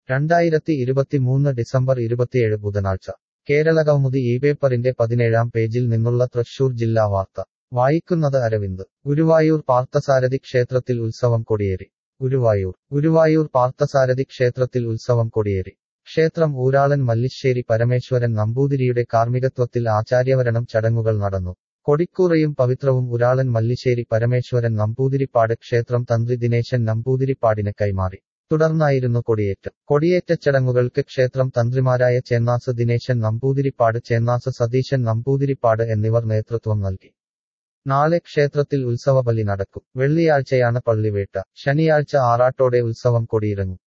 രണ്ടായിരത്തി ഇരുപത്തിമൂന്ന് ഡിസംബർ ഇരുപത്തിയേഴ് ബുധനാഴ്ച കേരളകൗമുദി ഈ പേപ്പറിന്റെ പതിനേഴാം പേജിൽ നിന്നുള്ള തൃശൂർ ജില്ലാ വാർത്ത വായിക്കുന്നത് അരവിന്ദ് ഗുരുവായൂർ പാർത്ഥസാരഥി ക്ഷേത്രത്തിൽ ഉത്സവം കൊടിയേറി ഗുരുവായൂർ ഗുരുവായൂർ പാർത്ഥസാരഥി ക്ഷേത്രത്തിൽ ഉത്സവം കൊടിയേറി ക്ഷേത്രം ഊരാളൻ മല്ലിശ്ശേരി പരമേശ്വരൻ നമ്പൂതിരിയുടെ കാർമ്മികത്വത്തിൽ ആചാര്യവരണം ചടങ്ങുകൾ നടന്നു കൊടിക്കൂറയും പവിത്രവും ഉരാളൻ മല്ലിശ്ശേരി പരമേശ്വരൻ നമ്പൂതിരിപ്പാട് ക്ഷേത്രം തന്ത്രി ദിനേശൻ നമ്പൂതിരിപ്പാടിന് കൈമാറി തുടർന്നായിരുന്നു കൊടിയേറ്റം കൊടിയേറ്റ ചടങ്ങുകൾക്ക് ക്ഷേത്രം തന്ത്രിമാരായ ചേന്നാസ് ദിനേശൻ നമ്പൂതിരിപ്പാട് ചേന്നാസ് സതീശൻ നമ്പൂതിരിപ്പാട് എന്നിവർ നേതൃത്വം നൽകി നാളെ ക്ഷേത്രത്തിൽ ഉത്സവബലി നടക്കും വെള്ളിയാഴ്ചയാണ് പള്ളിവേട്ട ശനിയാഴ്ച ആറാട്ടോടെ ഉത്സവം കൊടിയിറങ്ങും